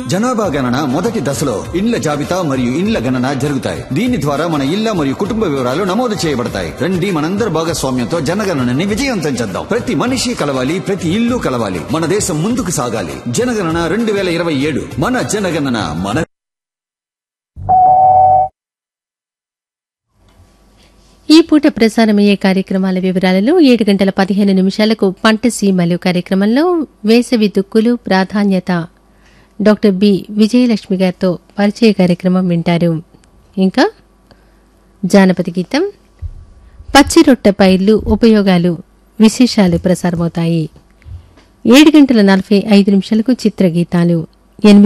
జనాభా గణన మొదటి దశలో ఇండ్ల జాబితా మరియు ఇండ్ల గణన జరుగుతాయి దీని ద్వారా మన ఇళ్ల మరియు కుటుంబ వివరాలు నమోదు చేయబడతాయి రండి మనందరి భాగస్వామ్యంతో జనగణనని విజయవంతం చేద్దాం ప్రతి మనిషి కలవాలి ప్రతి ఇల్లు కలవాలి మన దేశం ముందుకు సాగాలి జనగణన రెండు వేల ఇరవై ఏడు మన జనగణన మన ఈ పూట ప్రసారమయ్యే కార్యక్రమాల వివరాలలో ఏడు గంటల పదిహేను నిమిషాలకు పంట సీమలు కార్యక్రమంలో వేసవి దుక్కులు ప్రాధాన్యత డాక్టర్ బి విజయలక్ష్మి గారితో పరిచయ కార్యక్రమం వింటారు ఇంకా జానపద గీతం పచ్చి రొట్టె పైర్లు ఉపయోగాలు విశేషాలు ప్రసారమవుతాయి ఏడు గంటల నలభై ఐదు నిమిషాలకు చిత్రగీతాలు ఎనిమిది